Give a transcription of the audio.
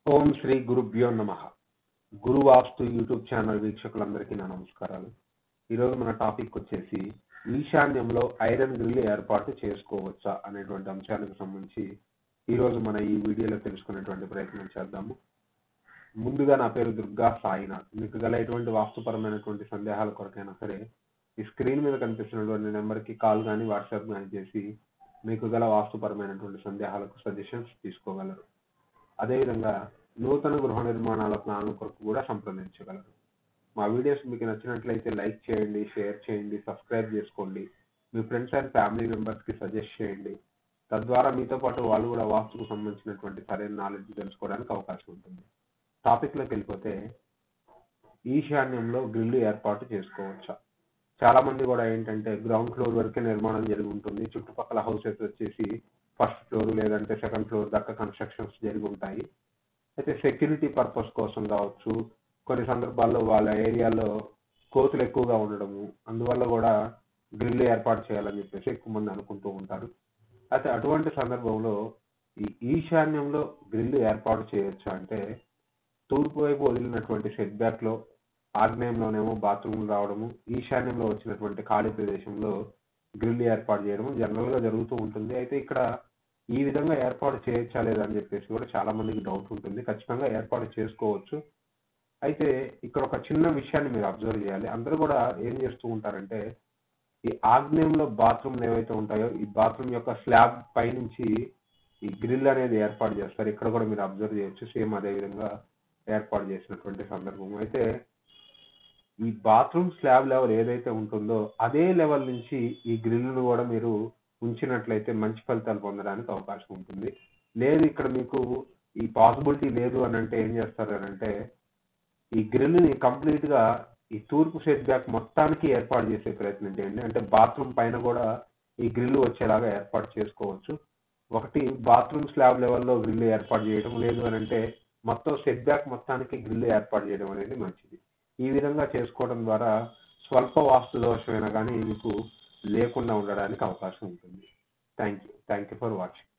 ఓం శ్రీ గురుభ్యో నమ గురు వాస్తు YouTube channel వీక్షకులందరికీ నా నమస్కారాలు ఈరోజు మన టాపిక్ వచ్చేసి ఈశాన్యంలో ఐరన్ గ్రిల్ ఏర్పాటు చేసుకోవచ్చా అనేటువంటి అంశానికి సంబంధించి ఈరోజు మన ఈ వీడియోలో తెలుసుకునేటువంటి ప్రయత్నం చేద్దాము ముందుగా నా పేరు దుర్గా సాయినాథ్ మీకు గల ఎటువంటి వాస్తుపరమైనటువంటి సందేహాల కొరకైనా సరే ఈ స్క్రీన్ మీద కనిపిస్తున్నటువంటి నెంబర్కి కాల్ కానీ వాట్సాప్ కానీ చేసి మీకు గల వాస్తుపరమైనటువంటి సందేహాలకు సజెషన్స్ తీసుకోగలరు అదేవిధంగా నూతన గృహ నిర్మాణాల ప్లాన్ల కొరకు కూడా సంప్రదించగలరు మా వీడియోస్ మీకు నచ్చినట్లయితే లైక్ చేయండి షేర్ చేయండి సబ్స్క్రైబ్ చేసుకోండి మీ ఫ్రెండ్స్ అండ్ ఫ్యామిలీ మెంబర్స్కి సజెస్ట్ చేయండి తద్వారా మీతో పాటు వాళ్ళు కూడా వాస్తుకు సంబంధించినటువంటి సరైన నాలెడ్జ్ తెలుసుకోవడానికి అవకాశం ఉంటుంది టాపిక్లోకి వెళ్ళిపోతే ఈశాన్యంలో గ్రిల్ ఏర్పాటు చేసుకోవచ్చా చాలా మంది కూడా ఏంటంటే గ్రౌండ్ ఫ్లోర్ వరకే నిర్మాణం జరిగి ఉంటుంది చుట్టుపక్కల హౌసెస్ వచ్చేసి ఫస్ట్ ఫ్లోర్ లేదంటే సెకండ్ ఫ్లోర్ దాకా కన్స్ట్రక్షన్స్ జరిగి ఉంటాయి అయితే సెక్యూరిటీ పర్పస్ కోసం కావచ్చు కొన్ని సందర్భాల్లో వాళ్ళ ఏరియాలో కోతులు ఎక్కువగా ఉండడము అందువల్ల కూడా గ్రిల్ ఏర్పాటు చేయాలని చెప్పేసి ఎక్కువ మంది అనుకుంటూ ఉంటారు అయితే అటువంటి సందర్భంలో ఈ ఈశాన్యంలో గ్రిల్ ఏర్పాటు చేయొచ్చు అంటే తూర్పు వైపు వదిలినటువంటి సెట్ బ్యాక్ లో ఆగ్నేయంలోనేమో బాత్రూమ్ రావడము ఈశాన్యంలో వచ్చినటువంటి ఖాళీ ప్రదేశంలో గ్రిల్ ఏర్పాటు చేయడము జనరల్ గా జరుగుతూ ఉంటుంది అయితే ఇక్కడ ఈ విధంగా ఏర్పాటు చేయొచ్చా లేదా అని చెప్పేసి కూడా చాలా మందికి డౌట్ ఉంటుంది ఖచ్చితంగా ఏర్పాటు చేసుకోవచ్చు అయితే ఇక్కడ ఒక చిన్న విషయాన్ని మీరు అబ్జర్వ్ చేయాలి అందరూ కూడా ఏం చేస్తూ ఉంటారంటే ఈ ఆగ్నేయంలో బాత్రూమ్లు ఏవైతే ఉంటాయో ఈ బాత్రూమ్ యొక్క స్లాబ్ పైనుంచి ఈ గ్రిల్ అనేది ఏర్పాటు చేస్తారు ఇక్కడ కూడా మీరు అబ్జర్వ్ చేయొచ్చు సేమ్ అదే విధంగా ఏర్పాటు చేసినటువంటి సందర్భం అయితే ఈ బాత్రూమ్ స్లాబ్ లెవెల్ ఏదైతే ఉంటుందో అదే లెవెల్ నుంచి ఈ గ్రిల్ను కూడా మీరు ఉంచినట్లయితే మంచి ఫలితాలు పొందడానికి అవకాశం ఉంటుంది లేదు ఇక్కడ మీకు ఈ పాసిబిలిటీ లేదు అని అంటే ఏం చేస్తారు అని అంటే ఈ గ్రిల్ని కంప్లీట్ గా ఈ తూర్పు సెట్ బ్యాక్ మొత్తానికి ఏర్పాటు చేసే ప్రయత్నం చేయండి అంటే బాత్రూమ్ పైన కూడా ఈ గ్రిల్ వచ్చేలాగా ఏర్పాటు చేసుకోవచ్చు ఒకటి బాత్రూమ్ స్లాబ్ లెవెల్లో గ్రిల్ ఏర్పాటు చేయడం లేదు అని అంటే మొత్తం సెట్ బ్యాక్ మొత్తానికి గ్రిల్ ఏర్పాటు చేయడం అనేది మంచిది ఈ విధంగా చేసుకోవడం ద్వారా స్వల్ప వాస్తు దోషమైనా కానీ మీకు లేకుండా ఉండడానికి అవకాశం ఉంటుంది thank you thank you for watching